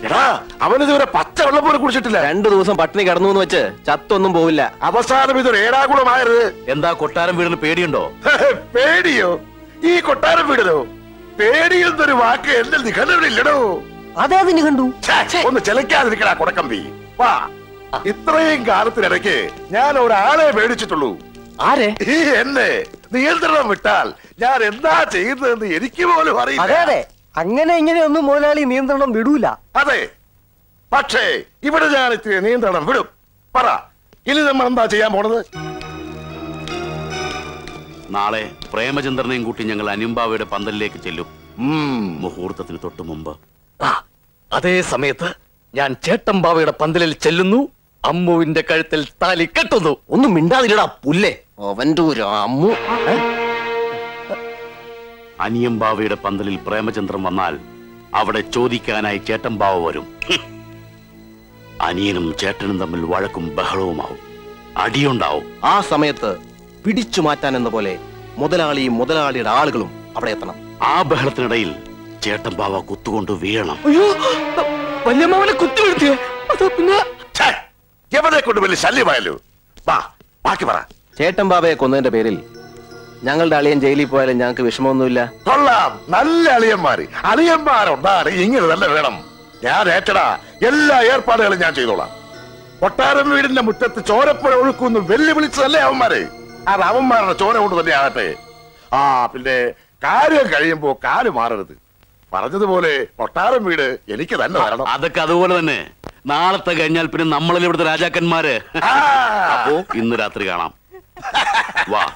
എടാ അവനിതുവരെ പച്ച വെള്ളം പോലും കുടിച്ചിട്ടില്ല രണ്ടു ദിവസം പട്ടിണി കിടന്നു എന്ന് വെച്ച് ചത്തൊന്നും പോവില്ല അവസാനം ഇതൊരു ഏടാകുളമായത് എന്താ കൊട്ടാരം വീടിന് പേടിയുണ്ടോ പേടിയോ ഈ കൊട്ടാരം വീടലോ പേടിയെന്നൊരു വാക്ക് എന്റെ നിഘണ്ടനില്ലടോ അതെ അതിന് കണ്ടു ഛേ, ഒന്ന് ചെലക്കാതിരിക്കടാ കുടക്കമ്പി വാ ഇത്രയും കാലത്തിനിടയ്ക്ക് ഞാൻ ഒരാളെ പേടിച്ചിട്ടുള്ളൂ ആരെ ഈ എന്നെ നിയന്ത്രണം വിട്ടാൽ ഞാൻ എന്താ ചെയ്യുന്നതെന്ന് എനിക്ക് പോലും അതെ അറിയില്ല അതെ അങ്ങനെ ഇങ്ങനെയൊന്നും മുതലാളി നിയന്ത്രണം വിടൂല അതെ പക്ഷേ ഇവിടെ ഞാൻ ഇത്തിരി നിയന്ത്രണം വിടും പറ ഇനി നമ്മൾ എന്താ ചെയ്യാൻ പോണത് നാളെ പ്രേമചന്ദ്രനെയും കൂട്ടി ഞങ്ങൾ അനിമ്പാവയുടെ പന്തലിലേക്ക് ചെല്ലും ഉം. മുഹൂർത്തത്തിന് തൊട്ടു മുമ്പ് ആ അതേ സമയത്ത് ഞാൻ ചേട്ടമ്പാവയുടെ പന്തലിൽ ചെല്ലുന്നു അമ്മുവിന്റെ കഴുത്തിൽ താലി കെട്ടുന്നു ഒന്നും മിണ്ടാതില്ലടാ പുല്ലേ അവന്റെ ഒരു അമ്മു ഏ? അനിയമ്പാവയുടെ പന്തലിൽ പ്രേമചന്ദ്രൻ വന്നാൽ അവിടെ ചോദിക്കാനായി ചേട്ടമ്പാവ വരും ഹും. അനിയനും ചേട്ടനും തമ്മിൽ വഴക്കും ബഹളവുമാവും അടിയുണ്ടാവും ആ സമയത്ത് പിടിച്ചു മാറ്റാൻ എന്ന പോലെ മുതലാളിയും മുതലാളിയുടെ ആളുകളും അവിടെ എത്തണം ആ ബഹളത്തിനിടയിൽ ചേട്ടമ്പാവ കുത്തുകൊണ്ട് വീഴണം അയ്യോ വല്യമ്മാവനെ കുത്തി വീഴ്ത്തിയേ അതോ പിന്നെ ഛേ, എവനെ കൊണ്ട് വലിയ ശല്യമായല്ലോ വാ ബാക്കി പറ ചേട്ടൻ ബാബയെ കൊന്നതിന്റെ പേരിൽ ഞങ്ങളുടെ അളിയൻ ജയിലിൽ പോയാലും ഞങ്ങൾക്ക് വിഷമമൊന്നുമില്ല കൊള്ളാം നല്ല അളിയന്മാര് അളിയന്മാരുണ്ടാണ് ഇങ്ങനെ തന്നെ വേണം ഞാൻ ഏറ്റടാ എല്ലാ ഏർപ്പാടുകളും ഞാൻ ചെയ്തോളാം കൊട്ടാരം വീടിന്റെ മുറ്റത്ത് ചോരപ്പുഴ ഒഴുക്കുന്നു വെല്ലുവിളിച്ചതല്ലേ അവന്മാര് അത് അവന്മാരുടെ ചോര കൊണ്ട് തന്നെ ആകട്ടെ ആ പിന്നെ കാര്യം കഴിയുമ്പോ കാല് മാറരുത് പറഞ്ഞതുപോലെ കൊട്ടാരം വീട് എനിക്ക് തന്നെ തരണം അതൊക്കെ അതുപോലെ തന്നെ നാളത്തെ കഴിഞ്ഞാൽ പിന്നെ നമ്മളല്ലേ ഇവിടുത്തെ രാജാക്കന്മാര് ആ. അപ്പോ ഇന്ന് രാത്രി കാണാം വാ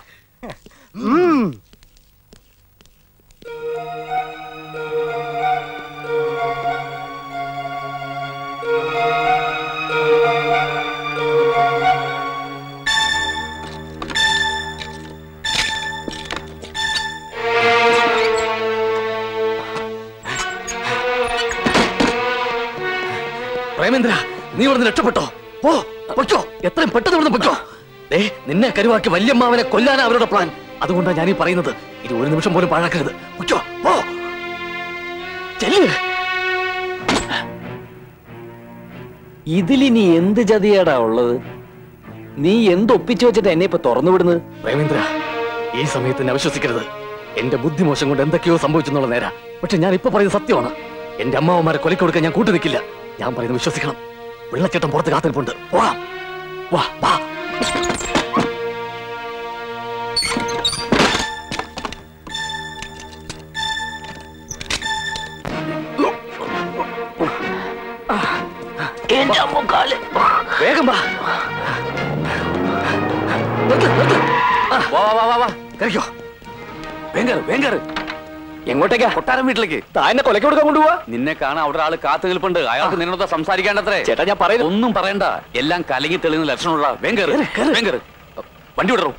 പ്രേമേന്ദ്ര നീ ഇവിടുന്ന് രക്ഷപ്പെട്ടോ പോ പൊയ്ക്കോ എത്രയും പെട്ടെന്ന് ഇവിടുന്ന് പൊയ്ക്കോ ദേ നിന്നെ കരുവാക്കി വല്യമ്മാവനെ കൊല്ലാനാ അവരുടെ പ്ലാൻ അതുകൊണ്ടാണ് ഞാനീ പറയുന്നത് ഇത് ഒരു നിമിഷം പോലും പാഴാക്കരുത് പൊയ്ക്കോ പോ ചെല്ല് ഇതിലിനി എന്ത് ചതിയാടാ ഉള്ളത് നീ എന്ത് ഒപ്പിച്ചു വെച്ചിട്ട് എന്നെ ഇപ്പൊ തുറന്നു വിടുന്നത് പ്രേമേന്ദ്ര ഈ സമയത്ത് എന്നെ അവിശ്വസിക്കരുത് എന്റെ ബുദ്ധിമോശം കൊണ്ട് എന്തൊക്കെയോ സംഭവിച്ചെന്നുള്ള നേരാ പക്ഷെ ഞാൻ ഇപ്പൊ പറയുന്നത് സത്യമാണ് എന്റെ അമ്മാവന്മാരെ കൊലക്ക് കൊടുക്കാൻ ഞാൻ കൂട്ടു നിൽക്കില്ല ഞാൻ പറയുന്നത് വിശ്വസിക്കണം വെള്ളച്ചേട്ടൻ പുറത്ത് കാത്തിരിപ്പുണ്ട് പോകാം വാ വാ വേഗം വാ നിർത്ത്, നിർത്ത്. ആ, വാ വാ വാ വാ വാ കയറിക്കോ വേങ്കറ് വേങ്കറ് എങ്ങോട്ടേക്കാ കൊട്ടാരം വീട്ടിലേക്ക് താന്നെ കൊലക്ക് കൊടുക്കാൻ കൊണ്ടുപോവാ നിന്നെ കാണാൻ അവിടെ ആള് കാത്തു നിൽപ്പുണ്ട് അയാൾക്ക് നിന്നോട് സംസാരിക്കാണ്ടത്രേ ചേട്ടാ ഞാൻ പറയുന്നു ഒന്നും പറയണ്ട എല്ലാം കലങ്ങി തെളിയുന്ന ലക്ഷണമുള്ള വേങ്കറ് കേറ്, കേറ്. വേങ്കറ് വണ്ടി വിടറോ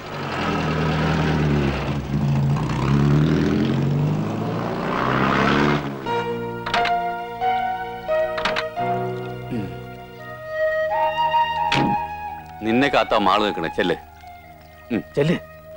നിന്നെ കാത്താ മാള് നിൽക്കണേ ചെല്ലേ ചെല്ല്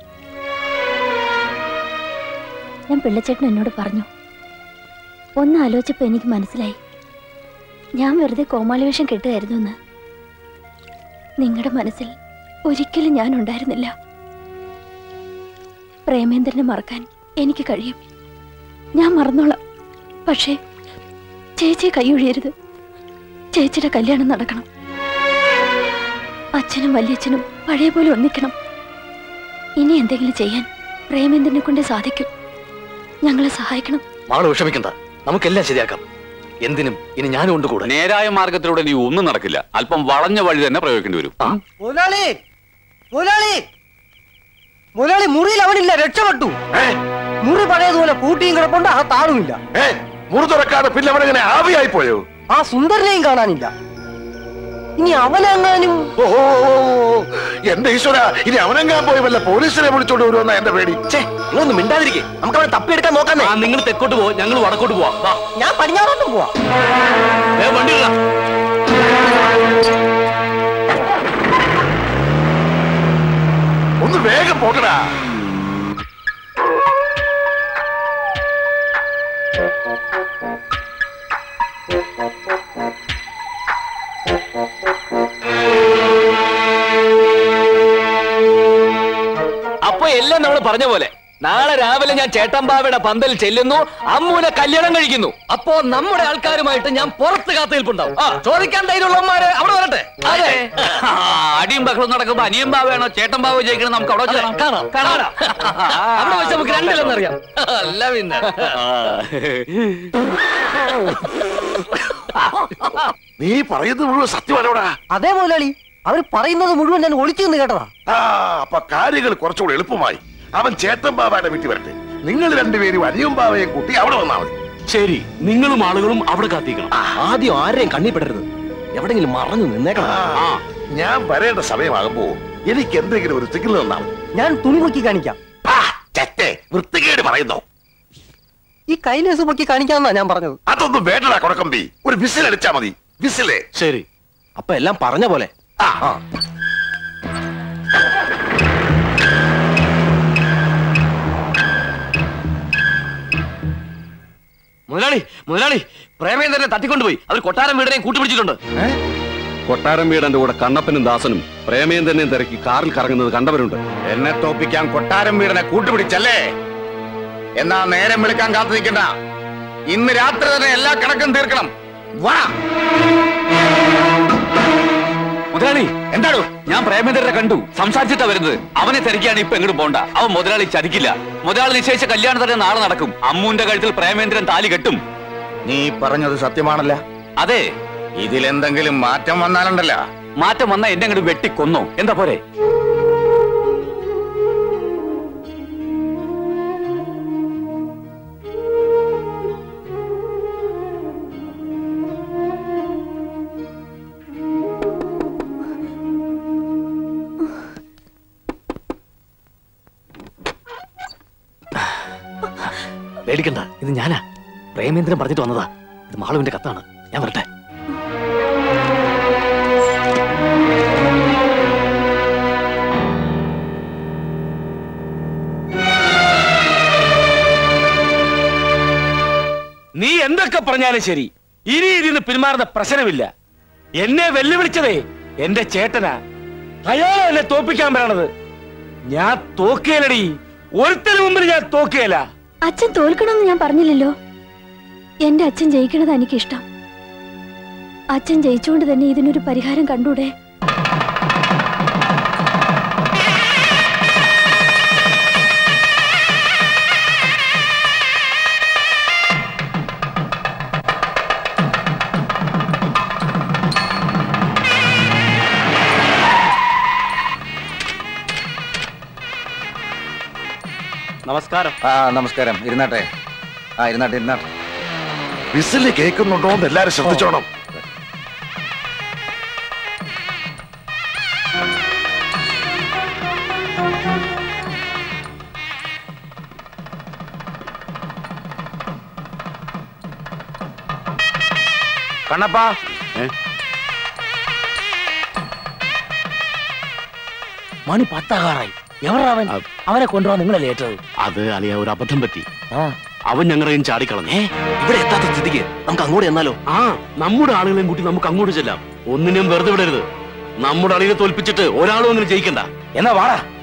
ഞാൻ പിള്ളച്ചേട്ടൻ എന്നോട് പറഞ്ഞു ഒന്ന് ആലോചിച്ചപ്പോ എനിക്ക് മനസ്സിലായി ഞാൻ വെറുതെ കോമാളി വേഷം കെട്ടുകയായിരുന്നു എന്ന് നിങ്ങളുടെ മനസ്സിൽ ഒരിക്കലും ഞാൻ ഉണ്ടായിരുന്നില്ല പ്രേമേന്ദ്രനെ മറക്കാൻ എനിക്ക് കഴിയും ഞാൻ മറന്നോളാം പക്ഷേ ചേച്ചിയെ കൈയൊഴിയരുത് ചേച്ചിയുടെ കല്യാണം നടക്കണം അച്ഛനും വല്യച്ഛനും പഴയ പോലെ ഒന്നിക്കണം ഇനി എന്തെങ്കിലും ചെയ്യാൻ പ്രേമേന്ദ്രനെ കൊണ്ട് സാധിക്കും ഞങ്ങളെ സഹായിക്കണം മാള് വിഷമിക്കണ്ട നമുക്കെല്ലാം ശരിയാക്കാം എന്തിനും ഇനി ഞാനും ഉണ്ട് കൂടെ നേരായ മാർഗത്തിലൂടെ നീ ഒന്നും നടക്കില്ല അല്പം വളഞ്ഞ വഴി തന്നെ പ്രയോഗിക്കേണ്ടി വരും ആ മുതലാളി മുതലാളി മുതലാളി മുറിയിൽ അവനില്ല രക്ഷപ്പെട്ടു ഏ, മുറി പഴയതുപോലെ പൂട്ടിയും കിടപ്പുണ്ട് ആ താളുമില്ല ഏ, മുറി തുറക്കാതെ പിന്നെ അവനെങ്ങനെ ആവിയായി പോയോ ആ സുന്ദരനെയും കാണാനില്ല ഇനി അവനെങ്ങാനും ഓ ഓ, ഓ, ഓ, എന്റെ ഈശ്വര ഇനി അവനെങ്ങാൻ പോയി വല്ല പോലീസിനെ വിളിച്ചോണ്ട് വരുമെന്ന എന്റെ പേടി ഛേ നിങ്ങളൊന്നും മിണ്ടാതിരിക്കേ നമുക്ക് അവനെ തപ്പിയെടുക്കാൻ നോക്കാന്നേ ആ നിങ്ങൾ തെക്കോട്ട് പോ ഞങ്ങൾ വടക്കോട്ട് പോവാം വാ. ഞാൻ പടിഞ്ഞാറോട്ടും പോവാ ഏ, വണ്ടി ഇടടാ. ഒന്ന് വേഗം പോകടാ അപ്പൊ എല്ലാം നമ്മൾ പറഞ്ഞ പോലെ നാളെ രാവിലെ ഞാൻ ചേട്ടമ്പാവയുടെ പന്തൽ ചെല്ലുന്നു അമ്മൂനെ കല്യാണം കഴിക്കുന്നു അപ്പോ നമ്മുടെ ആൾക്കാരുമായിട്ട് ഞാൻ പുറത്ത് കാത്തിരിപ്പുണ്ടാവും ആ, ചോദിക്കാൻ ധൈര്യമുള്ളവന്മാര് അവിടെ വരട്ടെ അതെ ആ, അടിയും ബഹളവും നടക്കുമ്പോ അനിയൻ ബാവയാണോ ചേട്ടൻ ബാവ ജയിക്കണം നമുക്ക് അവിടെ വെച്ച് അതെ, കാണാം. കാണാം കാണാം അവിടെ വെച്ച് നമുക്ക് രണ്ടിലെന്നറിയാം അല്ല പിന്നെ നീ പറയുന്നത് മുഴുവൻ സത്യമാണോടാ അതേ മുതലാളി അവർ പറയുന്നത് മുഴുവൻ ഞാൻ ഒളിച്ചു നിന്ന് കേട്ടതാ ആ അപ്പൊ കാര്യങ്ങൾ കുറച്ചുകൂടി എളുപ്പമായി അവൻ ചേത്തൻ ബാബയുടെ വീട്ടിൽ വരട്ടെ നിങ്ങൾ രണ്ടുപേരും അനിയും ബാബയും കൂട്ടി അവിടെ വന്നാൽ മതി ശരി നിങ്ങളും ആളുകളും അവിടെ കാത്തിക്കണം ആദ്യം ആരെയും കണ്ണി പെടരുത് എവിടെങ്കിലും മറഞ്ഞു ആ, നിന്നേക്കണം ഞാൻ വരേണ്ട സമയമാകുമ്പോ എനിക്ക് എന്തെങ്കിലും ഒരു സിഗ്നൽ തന്നാൽ മതി ഞാൻ തുണി പൊക്കി കാണിക്കാം ആ, ചെറ്റേ വൃത്തികേട് പറയുന്നു ഈ കൈലേസ് പൊക്കി കാണിക്കാമെന്നാ ഞാൻ പറഞ്ഞത് അതൊന്നും വേണ്ടടാ കൊടക്കമ്പി ഒരു വിസിൽ അടിച്ചാ മതി വിസിലേ ശരി അപ്പൊ എല്ലാം പറഞ്ഞ പോലെ ആ മുതലാളി മുതലാളി പ്രേമേന്ദ്രനെ തട്ടിക്കൊണ്ടുപോയി അവർ കൊട്ടാരം വീടിനെയും കൂട്ടുപിടിച്ചിട്ടുണ്ട് കൊട്ടാരം വീടന്റെ കൂടെ കണ്ണപ്പനും ദാസനും പ്രേമേന്ദ്രനെയും തിരക്കി കാറിൽ കറങ്ങുന്നത് കണ്ടവരുണ്ട് എന്നെ തോപ്പിക്കാൻ കൊട്ടാരം വീടിനെ കൂട്ടുപിടിച്ചല്ലേ എന്നാ നേരം വിളിക്കാൻ കാത്തു നിൽക്കണ്ട ഇന്ന് രാത്രി തന്നെ എല്ലാ കണക്കും തീർക്കണം വാ മുതലാളി എന്താടോ ഞാൻ പ്രേമേന്ദ്രനെ കണ്ടു സംസാരിച്ചിട്ടാ വരുന്നത് അവനെ തിരക്കിയാണ് ഇപ്പൊ എങ്ങോട്ട് പോണ്ട അവൻ മുതലാളി ചതിക്കില്ല മുതലാളി നിശ്ചയിച്ച കല്യാണം തന്നെ നാളെ നടക്കും അമ്മുന്റെ കഴുത്തിൽ പ്രേമേന്ദ്രൻ താലി കെട്ടും നീ പറഞ്ഞത് സത്യമാണല്ല അതെ ഇതിലെന്തെങ്കിലും മാറ്റം വന്നാലുണ്ടല്ല മാറ്റം വന്ന എന്നെ അങ്ങോട്ട് വെട്ടിക്കൊന്നോ എന്താ പോരെ പേടിക്കണ്ട ഇത് ഞാനാ പ്രേമേന്ദ്രൻ പറഞ്ഞിട്ട് വന്നതാ ഇത് മാളുവിന്റെ കത്താണ് ഞാൻ വരട്ടെ നീ എന്തൊക്കെ പറഞ്ഞാലും ശരി ഇനി ഇതിന്ന് പിന്മാറുന്ന പ്രശ്നമില്ല എന്നെ വെല്ലുവിളിച്ചതേ എന്റെ ചേട്ടനാ അയാളെ എന്നെ തോപ്പിക്കാൻ പറയണത് ഞാൻ തോക്കേലടി ഒരുത്തന് മുമ്പിൽ ഞാൻ തോക്കേല അച്ഛൻ തോൽക്കണമെന്ന് ഞാൻ പറഞ്ഞില്ലല്ലോ എന്റെ അച്ഛൻ ജയിക്കണത് എനിക്കിഷ്ടം അച്ഛൻ ജയിച്ചുകൊണ്ട് തന്നെ ഇതിനൊരു പരിഹാരം കണ്ടൂടെ നമസ്കാരം ആ നമസ്കാരം ഇരുന്നാട്ടെ ആ ഇരുന്നാട്ടെ ഇരുന്നാട്ടെ വിസില് കേൾക്കുന്നുണ്ടോ എന്ന് എല്ലാരും ശ്രദ്ധിച്ചോണം കണ്ണപ്പാ മണി പത്താകാറായി എവരവൻ അവനെ കൊണ്ടുപോകാൻ നിങ്ങളല്ലേ ഏറ്റത് അത് അളിയ ഒരു അബദ്ധം പറ്റി ആ അവൻ ഞങ്ങളെയും ചാടിക്കളഞ്ഞേ ഇവിടെ എത്താത്ത സ്ഥിതിക്ക് നമുക്ക് അങ്ങോട്ട് ചെന്നാലോ ആ നമ്മുടെ ആളുകളെയും കൂട്ടി നമുക്ക് അങ്ങോട്ട് ചെല്ലാം ഒന്നിനും വെറുതെ വിടരുത് നമ്മുടെ അളിയെ തോൽപ്പിച്ചിട്ട് ഒരാളും അങ്ങനെ ജയിക്കണ്ട എന്നാ വാടാ